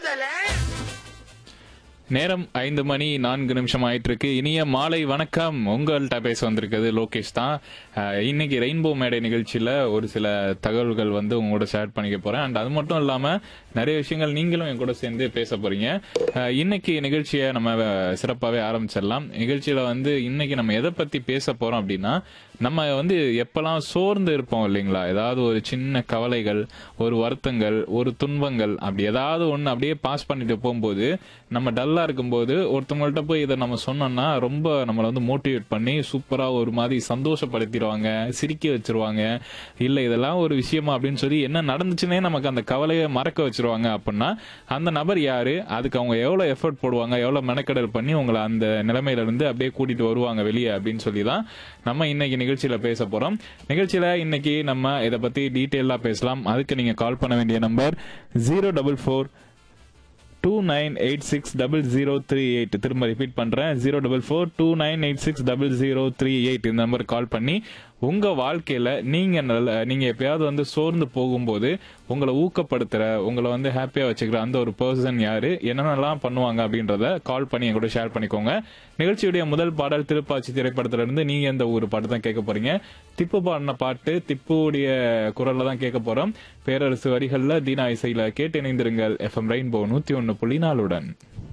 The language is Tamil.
தல நேரம் ஐந்து மணி நான்கு நிமிஷம் ஆயிட்டு இருக்கு இனிய மாலை வணக்கம் உங்கள்கிட்ட பேச வந்திருக்கிறது லோகேஷ் தான் அஹ், இன்னைக்கு ரெயின்போ மேடை நிகழ்ச்சியில ஒரு சில தகவல்கள் வந்து உங்களோட ஷேர் பண்ணிக்க போறேன் அண்ட் அது மட்டும் இல்லாம நிறைய விஷயங்கள் நீங்களும் என் கூட சேர்ந்து பேச போறீங்க அஹ், இன்னைக்கு நிகழ்ச்சியை நம்ம அஹ், சிறப்பாவே ஆரம்பிச்சிடலாம் நிகழ்ச்சியில வந்து இன்னைக்கு நம்ம எதை பத்தி பேச போறோம் அப்படின்னா நம்ம வந்து எப்பெல்லாம் சோர்ந்து இருப்போம் இல்லைங்களா ஏதாவது ஒரு சின்ன கவலைகள் ஒரு வருத்தங்கள் ஒரு துன்பங்கள் அப்படி ஏதாவது ஒன்று அப்படியே பாஸ் பண்ணிட்டு போகும்போது நம்ம டல்லா இருக்கும்போது ஒருத்தவங்கள்ட்ட போய் இதை நம்ம சொன்னோம்னா ரொம்ப நம்மளை வந்து மோட்டிவேட் பண்ணி சூப்பரா ஒரு மாதிரி சந்தோஷப்படுத்திடுவாங்க சிரிக்க வச்சிருவாங்க இல்ல இதெல்லாம் ஒரு விஷயமா அப்படின்னு சொல்லி என்ன நடந்துச்சுன்னே நமக்கு அந்த கவலையை மறக்க வச்சிருவாங்க அப்படின்னா அந்த நபர் யாரு அதுக்கு அவங்க எவ்வளவு எஃபர்ட் போடுவாங்க எவ்வளவு மெனக்கெடல் பண்ணி உங்களை அந்த நிலைமையில இருந்து அப்படியே கூட்டிட்டு வருவாங்க வெளியே அப்படின்னு சொல்லி தான் நம்ம இன்னைக்கு நிகழ்ச்சியில பேச போறோம் நிகழ்ச்சியில இன்னைக்கு நம்ம இதை பத்தி டீட்டெயிலா பேசலாம் அதுக்கு நீங்க கால் பண்ண வேண்டிய number zero double four two nine eight six double zero three eight திரும்ப ரிப்பீட் பண்றேன் zero double four two nine eight six double zero three eight இந்த நம்பர் கால் பண்ணி உங்க வாழ்க்கையில நீங்க நல்ல நீங்க எப்பயாவது வந்து சோர்ந்து போகும்போது உங்களை ஊக்கப்படுத்துற உங்களை வந்து ஹாப்பியா வச்சுக்கிற அந்த ஒரு பர்சன் யாரு என்னென்னலாம் பண்ணுவாங்க அப்படின்றத கால் பண்ணி என் கூட ஷேர் பண்ணிக்கோங்க நிகழ்ச்சியுடைய முதல் பாடல் திருப்பாச்சி திரைப்படத்துல இருந்து நீங்க எந்த ஊர் பாட்டு தான் கேட்க போறீங்க திப்பு பாடின பாட்டு திப்புடைய குரல்ல தான் கேட்க போறோம் பேரரசு வரிகள்ல தீனா இசையில கேட்டு இணைந்திருங்கள் எஃப்எம் ரெயின்போ நூத்தி ஒன்னு புள்ளி நாலுடன்